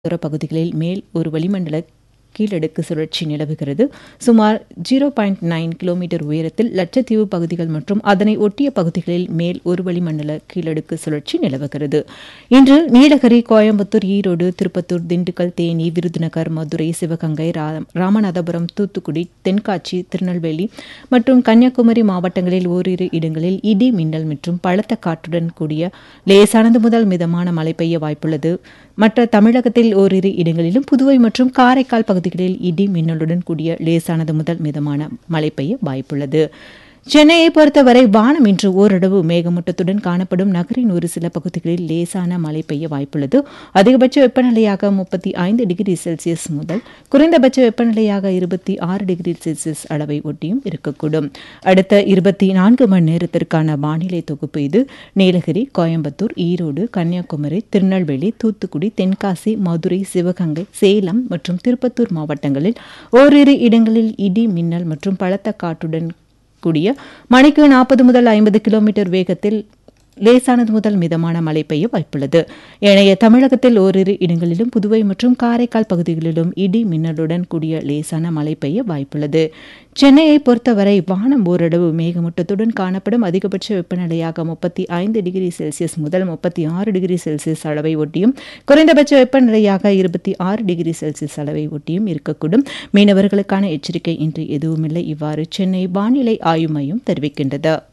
கடலோர பகுதிகளில் மேல் ஒரு வளிமண்டல கீழடுக்கு சுழற்சி நிலவுகிறது சுமார் ஜீரோ பாயிண்ட் நைன் கிலோமீட்டர் உயரத்தில் லட்சத்தீவு பகுதிகள் மற்றும் அதனை ஒட்டிய பகுதிகளில் மேல் ஒரு வளிமண்டல கீழடுக்கு சுழற்சி நிலவுகிறது இன்று நீலகிரி கோயம்புத்தூர் ஈரோடு திருப்பத்தூர் திண்டுக்கல் தேனி விருதுநகர் மதுரை சிவகங்கை ரா- ராமநாதபுரம் தூத்துக்குடி தென்காட்சி திருநெல்வேலி மற்றும் கன்னியாகுமரி மாவட்டங்களில் ஓரிரு இடங்களில் இடி மின்னல் மற்றும் பலத்த காற்றுடன் கூடிய லேசானது முதல் மிதமான மழை பெய்ய வாய்ப்புள்ளது மற்ற தமிழகத்தில் ஓரிரு இடங்களிலும் புதுவை மற்றும் காரைக்கால் பகுதிகளில் இடி மின்னலுடன் கூடிய லேசானது முதல் மிதமான மழை பெய்ய வாய்ப்புள்ளது சென்னையை பொறுத்தவரை வானம் இன்று ஓரளவு மேகமூட்டத்துடன் காணப்படும் நகரின் ஒரு சில பகுதிகளில் லேசான மழை பெய்ய வாய்ப்புள்ளது அதிகபட்ச வெப்பநிலையாக முப்பத்தி ஐந்து டிகிரி செல்சியஸ் முதல் குறைந்தபட்ச வெப்பநிலையாக இருபத்தி ஆறு டிகிரி செல்சியஸ் அளவை ஒட்டியும் இருக்கக்கூடும் அடுத்த இருபத்தி நான்கு மணி நேரத்திற்கான வானிலை தொகுப்பு இது நீலகிரி கோயம்புத்தூர் ஈரோடு கன்னியாகுமரி திருநெல்வேலி தூத்துக்குடி தென்காசி மதுரை சிவகங்கை சேலம் மற்றும் திருப்பத்தூர் மாவட்டங்களில் ஓரிரு இடங்களில் இடி மின்னல் மற்றும் பலத்த காற்றுடன் கூடிய மணிக்கு நாற்பது முதல் ஐம்பது கிலோமீட்டர் வேகத்தில் லேசானது முதல் மிதமான மழை பெய்ய வாய்ப்புள்ளது ஏனைய தமிழகத்தில் ஓரிரு இடங்களிலும் புதுவை மற்றும் காரைக்கால் பகுதிகளிலும் இடி மின்னலுடன் கூடிய லேசான மழை பெய்ய வாய்ப்புள்ளது சென்னையை பொறுத்தவரை வானம் ஓரளவு மேகமூட்டத்துடன் காணப்படும் அதிகபட்ச வெப்பநிலையாக முப்பத்தி ஐந்து டிகிரி செல்சியஸ் முதல் முப்பத்தி ஆறு டிகிரி செல்சியஸ் அளவை ஒட்டியும் குறைந்தபட்ச வெப்பநிலையாக இருபத்தி ஆறு டிகிரி செல்சியஸ் அளவை ஒட்டியும் இருக்கக்கூடும் மீனவர்களுக்கான எச்சரிக்கை இன்று எதுவுமில்லை இவ்வாறு சென்னை வானிலை ஆய்வு மையம் தெரிவிக்கின்றது